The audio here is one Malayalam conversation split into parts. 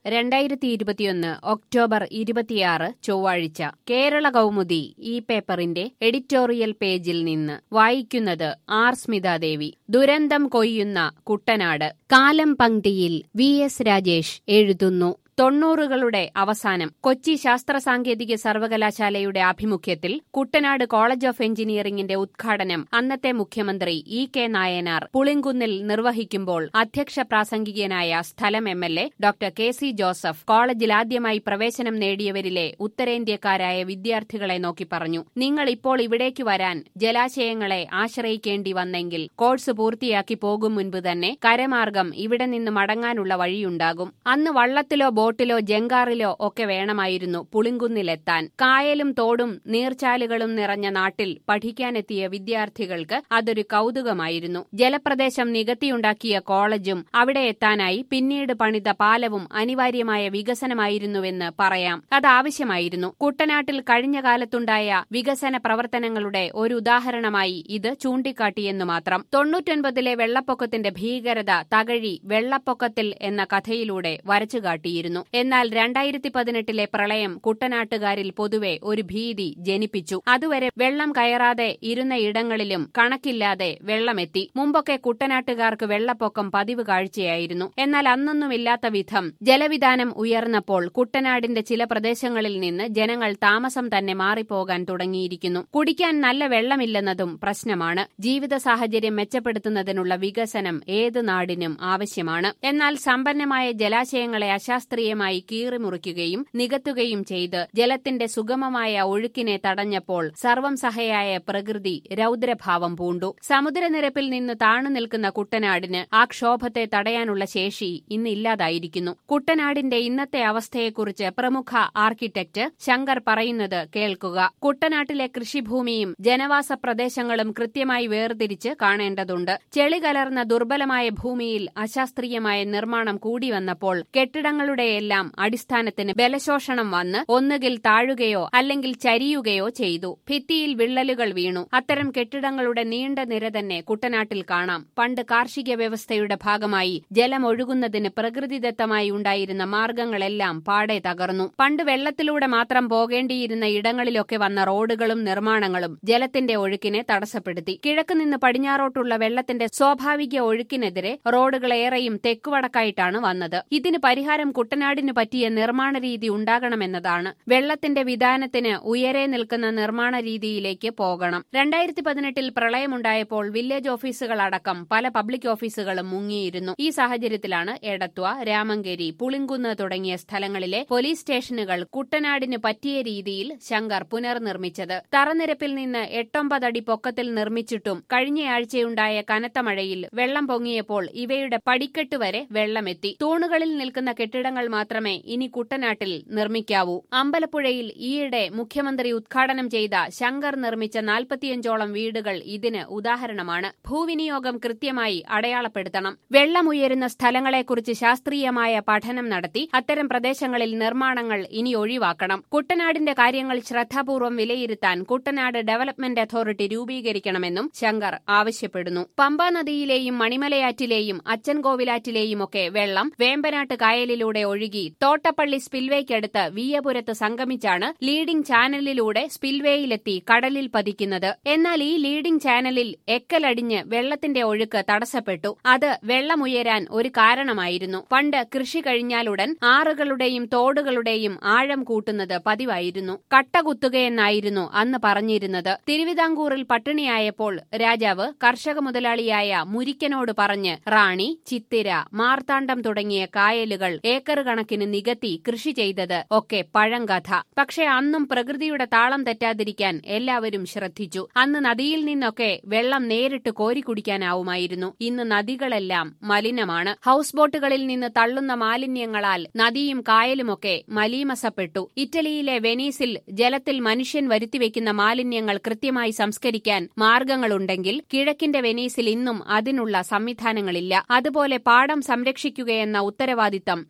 രണ്ടായിരത്തി ഇരുപത്തിയൊന്ന് ഒക്ടോബർ ഇരുപത്തിയാറ് ചൊവ്വാഴ്ച കേരള കൗമുദി ഈ പേപ്പറിന്റെ എഡിറ്റോറിയൽ പേജിൽ നിന്ന് വായിക്കുന്നത് ആർ സ്മിതാദേവി ദുരന്തം കൊയ്യുന്ന കുട്ടനാട് കാലം പങ്ക്തിയിൽ വി എസ് രാജേഷ് എഴുതുന്നു തൊണ്ണൂറുകളുടെ അവസാനം കൊച്ചി ശാസ്ത്ര സാങ്കേതിക സർവകലാശാലയുടെ ആഭിമുഖ്യത്തിൽ കുട്ടനാട് കോളേജ് ഓഫ് എഞ്ചിനീയറിംഗിന്റെ ഉദ്ഘാടനം അന്നത്തെ മുഖ്യമന്ത്രി ഇ കെ നായനാർ പുളിങ്കുന്നിൽ നിർവഹിക്കുമ്പോൾ അധ്യക്ഷ പ്രാസംഗികനായ സ്ഥലം M L A doctor K C Joseph കോളേജിൽ ആദ്യമായി പ്രവേശനം നേടിയവരിലെ ഉത്തരേന്ത്യക്കാരായ വിദ്യാർത്ഥികളെ നോക്കി പറഞ്ഞു നിങ്ങൾ ഇപ്പോൾ ഇവിടേക്ക് വരാൻ ജലാശയങ്ങളെ ആശ്രയിക്കേണ്ടി വന്നെങ്കിൽ കോഴ്സ് പൂർത്തിയാക്കി പോകും മുൻപ് തന്നെ കരമാർഗം ഇവിടെ നിന്ന് മടങ്ങാനുള്ള വഴിയുണ്ടാകും അന്ന് വള്ളത്തിലോ ബോട്ടിലോ ജങ്കാറിലോ ഒക്കെ വേണമായിരുന്നു പുളിങ്കുന്നിലെത്താൻ കായലും തോടും നീർച്ചാലുകളും നിറഞ്ഞ നാട്ടിൽ പഠിക്കാനെത്തിയ വിദ്യാർത്ഥികൾക്ക് അതൊരു കൗതുകമായിരുന്നു ജലപ്രദേശം നികത്തിയുണ്ടാക്കിയ കോളേജും അവിടെ എത്താനായി പിന്നീട് പണിത പാലവും അനിവാര്യമായ വികസനമായിരുന്നുവെന്ന് പറയാം അതാവശ്യമായിരുന്നു കുട്ടനാട്ടിൽ കഴിഞ്ഞ കാലത്തുണ്ടായ വികസന പ്രവർത്തനങ്ങളുടെ ഒരു ഉദാഹരണമായി ഇത് ചൂണ്ടിക്കാട്ടിയെന്നു മാത്രം തൊണ്ണൂറ്റൊൻപതിലെ വെള്ളപ്പൊക്കത്തിന്റെ ഭീകരത തകഴി വെള്ളപ്പൊക്കത്തിൽ എന്ന കഥയിലൂടെ വരച്ചുകാട്ടിയിരുന്നു എന്നാൽ രണ്ടായിരത്തി പതിനെട്ടിലെ പ്രളയം കുട്ടനാട്ടുകാരിൽ പൊതുവെ ഒരു ഭീതി ജനിപ്പിച്ചു അതുവരെ വെള്ളം കയറാതെ ഇരുന്ന ഇടങ്ങളിലും കണക്കില്ലാതെ വെള്ളമെത്തി മുമ്പൊക്കെ കുട്ടനാട്ടുകാർക്ക് വെള്ളപ്പൊക്കം പതിവ് കാഴ്ചയായിരുന്നു എന്നാൽ അന്നൊന്നുമില്ലാത്ത വിധം ജലവിധാനം ഉയർന്നപ്പോൾ കുട്ടനാടിന്റെ ചില പ്രദേശങ്ങളിൽ നിന്ന് ജനങ്ങൾ താമസം തന്നെ മാറിപ്പോകാൻ തുടങ്ങിയിരിക്കുന്നു കുടിക്കാൻ നല്ല വെള്ളമില്ലെന്നതും പ്രശ്നമാണ് ജീവിത സാഹചര്യം മെച്ചപ്പെടുത്തുന്നതിനുള്ള വികസനം ഏത് നാടിനും ആവശ്യമാണ് എന്നാൽ സമ്പന്നമായ ജലാശയങ്ങളെ അശാസ്ത്രീയമായി കീറിമുറിക്കുകയും നികത്തുകയും ചെയ്ത് ജലത്തിന്റെ സുഗമമായ ഒഴുക്കിനെ തടഞ്ഞപ്പോൾ സർവം സഹയായ പ്രകൃതി രൗദ്രഭാവം പൂണ്ടു സമുദ്രനിരപ്പിൽ നിന്ന് താണു നിൽക്കുന്ന കുട്ടനാടിന് ആ ക്ഷോഭത്തെ തടയാനുള്ള ശേഷി ഇന്ന് ഇല്ലാതായിരിക്കുന്നു കുട്ടനാടിന്റെ ഇന്നത്തെ അവസ്ഥയെക്കുറിച്ച് പ്രമുഖ ആർക്കിടെക്ട് ശങ്കർ പറയുന്നത് കേൾക്കുക കുട്ടനാട്ടിലെ കൃഷിഭൂമിയും ജനവാസ പ്രദേശങ്ങളും കൃത്യമായി വേർതിരിച്ച് കാണേണ്ടതുണ്ട് ചെളി കലർന്ന ദുർബലമായ ഭൂമിയിൽ അശാസ്ത്രീയമായ നിർമ്മാണം കൂടി വന്നപ്പോൾ കെട്ടിടങ്ങളുടെയെല്ലാം അടിസ്ഥാനത്തിന് ബലശോഷണം വന്ന് ഒന്നുകിൽ താഴുകയോ അല്ലെങ്കിൽ ചരിയുകയോ ചെയ്തു ഭിത്തിയിൽ വിള്ളലുകൾ വീണു അത്തരം കെട്ടിടങ്ങളുടെ നീണ്ട നിര തന്നെ കുട്ടനാട്ടിൽ കാണാം പണ്ട് കാർഷിക വ്യവസ്ഥയുടെ ഭാഗമായി ജലം ഒഴുകുന്നതിന് പ്രകൃതിദത്തമായി ഉണ്ടായിരുന്ന മാർഗങ്ങളെല്ലാം പാടെ തകർന്നു പണ്ട് വെള്ളത്തിലൂടെ മാത്രം പോകേണ്ടിയിരുന്ന ഇടങ്ങളിലൊക്കെ വന്ന റോഡുകളും നിർമ്മാണങ്ങളും ജലത്തിന്റെ ഒഴുക്കിനെ തടസ്സപ്പെടുത്തി കിഴക്ക് നിന്ന് പടിഞ്ഞാറോട്ടുള്ള വെള്ളത്തിന്റെ സ്വാഭാവിക ഒഴുക്കിനെതിരെ റോഡുകളേറെയും തെക്കുവടക്കായിട്ടാണ് വന്നത് ഇതിന് പരിഹാരം കുട്ടനാടിന് പറ്റിയ നിർമ്മാണ രീതി ഉണ്ടാകണമെന്നതാണ് വെള്ളത്തിന്റെ വിധാനത്തിന് ഉയരെ നിൽക്കുന്ന നിർമ്മാണ രീതിയിലേക്ക് പോകണം രണ്ടായിരത്തി പതിനെട്ടിൽ പ്രളയമുണ്ടായപ്പോൾ വില്ലേജ് ഓഫീസുകളടക്കം പല പബ്ലിക് ഓഫീസുകളും മുങ്ങിയിരുന്നു ഈ സാഹചര്യത്തിലാണ് എടത്വ രാമങ്കേരി പുളിങ്കുന്ന് തുടങ്ങിയ സ്ഥലങ്ങളിലെ പോലീസ് സ്റ്റേഷനുകൾ കുട്ടനാടിന് പറ്റിയ രീതിയിൽ ശങ്കർ പുനർനിർമ്മിച്ചത് തറനിരപ്പിൽ നിന്ന് എട്ടൊമ്പതടി പൊക്കത്തിൽ നിർമ്മിച്ചിട്ടും കഴിഞ്ഞയാഴ്ചയുണ്ടായ കനത്ത മഴയിൽ വെള്ളം പൊങ്ങിയപ്പോൾ ഇവയുടെ പടിക്കെട്ട് വരെ വെള്ളമെത്തി തൂണുകളിൽ നിൽക്കുന്ന കെട്ടിടങ്ങൾ മാത്രമേ ഇനി കുട്ടനാട്ടിൽ നിർമ്മിക്കാവൂ അമ്പലപ്പുഴയിൽ ഈയിടെ മുഖ്യമന്ത്രി ഉദ്ഘാടനം ചെയ്ത ശങ്കർ നിർമ്മിച്ച നാൽപ്പത്തിയഞ്ചോളം വീടുകൾ ഇതിന് ഉദാഹരണമാണ് ഭൂവിനിയോഗം കൃത്യമായി അടയാളപ്പെടുത്തണം വെള്ളമുയരുന്ന സ്ഥലങ്ങളെക്കുറിച്ച് ശാസ്ത്രീയമായ പഠനം നടത്തി അത്തരം പ്രദേശങ്ങളിൽ നിർമ്മാണങ്ങൾ ഇനി ഒഴിവാക്കണം കുട്ടനാടിന്റെ കാര്യങ്ങൾ ശ്രദ്ധാപൂർവം വിലയിരുത്താൻ കുട്ടനാട് ഡെവലപ്മെന്റ് അതോറിറ്റി രൂപീകരിക്കണമെന്നും ശങ്കർ ആവശ്യപ്പെടുന്നു പമ്പാ നദിയിലെയും മണിമലയാറ്റിലെയും അച്ചൻകോവിലാറ്റിലെയും ഒക്കെ വെള്ളം വേമ്പനാട്ട് കായലിലൂടെ ഒഴുകി തോട്ടപ്പള്ളി സ്പിൽവേക്കടുത്ത് വീയപുരത്ത് സംഗമിച്ചാണ് ലീഡിംഗ് ചാനലിലൂടെ സ്പിൽവേയിലെത്തി കടലിൽ പതിക്കുന്നത് എന്നാൽ ഈ ലീഡിംഗ് ചാനലിൽ എക്കലടിഞ്ഞ് വെള്ളത്തിന്റെ ഒഴുക്ക് തടസ്സപ്പെട്ടു അത് വെള്ളമുയരാൻ ഒരു കാരണമായിരുന്നു പണ്ട് കൃഷി കഴിഞ്ഞാലുടൻ ആറുകളുടെയും തോടുകളുടെയും ആഴം കൂട്ടുന്നത് പതിവായിരുന്നു കട്ടകുത്തുകയെന്നായിരുന്നു അന്ന് പറഞ്ഞിരുന്നത് തിരുവിതാംകൂറിൽ പട്ടിണിയായപ്പോൾ രാജാവ് കർഷക മുതലാളിയായ മുരിക്കനോട് പറഞ്ഞ് റാണി ചിത്തിര മാർത്താണ്ഡം തുടങ്ങിയ കായലുകൾ ഏക്കർ കണക്കിന് നികത്തി കൃഷി ചെയ്തത് ഒക്കെ പഴങ്കഥ പക്ഷെ അന്നും പ്രകൃതിയുടെ താളം തെറ്റാതിരിക്കാൻ എല്ലാവരും ശ്രദ്ധിച്ചു അന്ന് നദിയിൽ നിന്നൊക്കെ വെള്ളം നേരിട്ട് കോരി കുടിക്കാനാവുമായിരുന്നു ഇന്ന് നദികളെല്ലാം മലിനമാണ് ഹൌസ് ബോട്ടുകളിൽ നിന്ന് തള്ളുന്ന മാലിന്യങ്ങളാൽ നദിയും കായലുമൊക്കെ മലീമസപ്പെട്ടു ഇറ്റലിയിലെ വെനീസിൽ ജലത്തിൽ മനുഷ്യൻ വരുത്തിവെക്കുന്ന മാലിന്യങ്ങൾ കൃത്യമായി സംസ്കരിക്കാൻ മാർഗങ്ങളുണ്ടെങ്കിൽ കിഴക്കിന്റെ വെനീസിൽ ഇന്നും അതിനുള്ള സംവിധാനങ്ങളില്ല അതുപോലെ പാടം സംരക്ഷിക്കുകയെന്ന ഉത്തരവാദിത്തം കർഷകൻ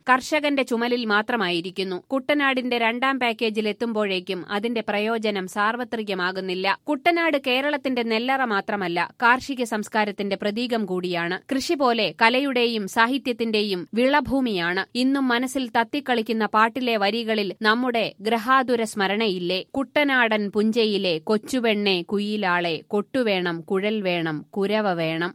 കർഷകന്റെ ചുമലിൽ മാത്രമായിരിക്കുന്നു കുട്ടനാടിന്റെ രണ്ടാം പാക്കേജിൽ എത്തുമ്പോഴേക്കും അതിന്റെ പ്രയോജനം സാർവത്രികമാകുന്നില്ല കുട്ടനാട് കേരളത്തിന്റെ നെല്ലറ മാത്രമല്ല കാർഷിക സംസ്കാരത്തിന്റെ പ്രതീകം കൂടിയാണ് കൃഷി പോലെ കലയുടെയും സാഹിത്യത്തിന്റെയും വിളഭൂമിയാണ് ഇന്നും മനസ്സിൽ തത്തിക്കളിക്കുന്ന പാട്ടിലെ വരികളിൽ നമ്മുടെ ഗ്രഹാതുര സ്മരണയില്ലേ കുട്ടനാടൻ പുഞ്ചയിലെ കൊച്ചുപെണ്ണെ കുയിലാളെ കൊട്ടുവേണം കുഴൽ വേണം കുരവ വേണം